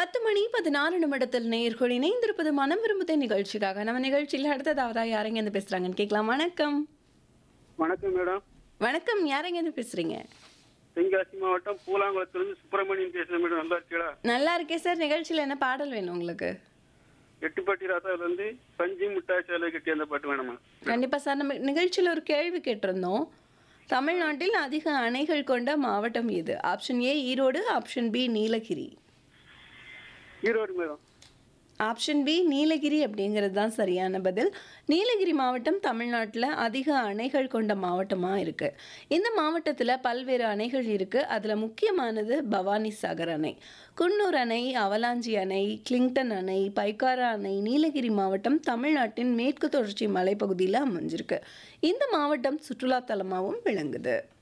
பத்து மணி பதினாறு நிமிடத்தில் நேயர்கள் இணைந்திருப்பது மனம் விரும்புதே நிகழ்ச்சிக்காக நம்ம நிகழ்ச்சியில் அடுத்ததாவதா யாரெங்க இருந்து பேசுறாங்கன்னு கேட்கலாம் வணக்கம் வணக்கம் மேடம் வணக்கம் யாரெங்க இருந்து பேசுறீங்க தென்காசி மாவட்டம் பூலாங்குளத்திலிருந்து சுப்பிரமணியன் பேசுறேன் மேடம் நல்லா இருக்கீங்களா நல்லா இருக்கே சார் நிகழ்ச்சியில் என்ன பாடல் வேணும் உங்களுக்கு எட்டுப்பட்டி ராசாவில இருந்து பஞ்சு முட்டாய் சேலை கட்டி அந்த பாட்டு வேணுமா கண்டிப்பா சார் நம்ம நிகழ்ச்சியில் ஒரு கேள்வி கேட்டிருந்தோம் தமிழ்நாட்டில் அதிக அணைகள் கொண்ட மாவட்டம் எது option A Erode option B Nilgiri Erode madam option B Nilgiri அப்படிங்கிறது தான் சரியான பதில் நீலகிரி மாவட்டம் தமிழ்நாட்டில் அதிக அணைகள் கொண்ட மாவட்டமாக இருக்குது இந்த மாவட்டத்தில் பல்வேறு அணைகள் இருக்குது அதில் முக்கியமானது பவானி சாகர் அணை குன்னூர் அணை அவலாஞ்சி அணை கிளிங்டன் அணை பைக்காரா அணை நீலகிரி மாவட்டம் தமிழ்நாட்டின் மேற்கு தொடர்ச்சி மலைப்பகுதியில் அமைஞ்சிருக்கு இந்த மாவட்டம் சுற்றுலாத்தலமாகவும் விளங்குது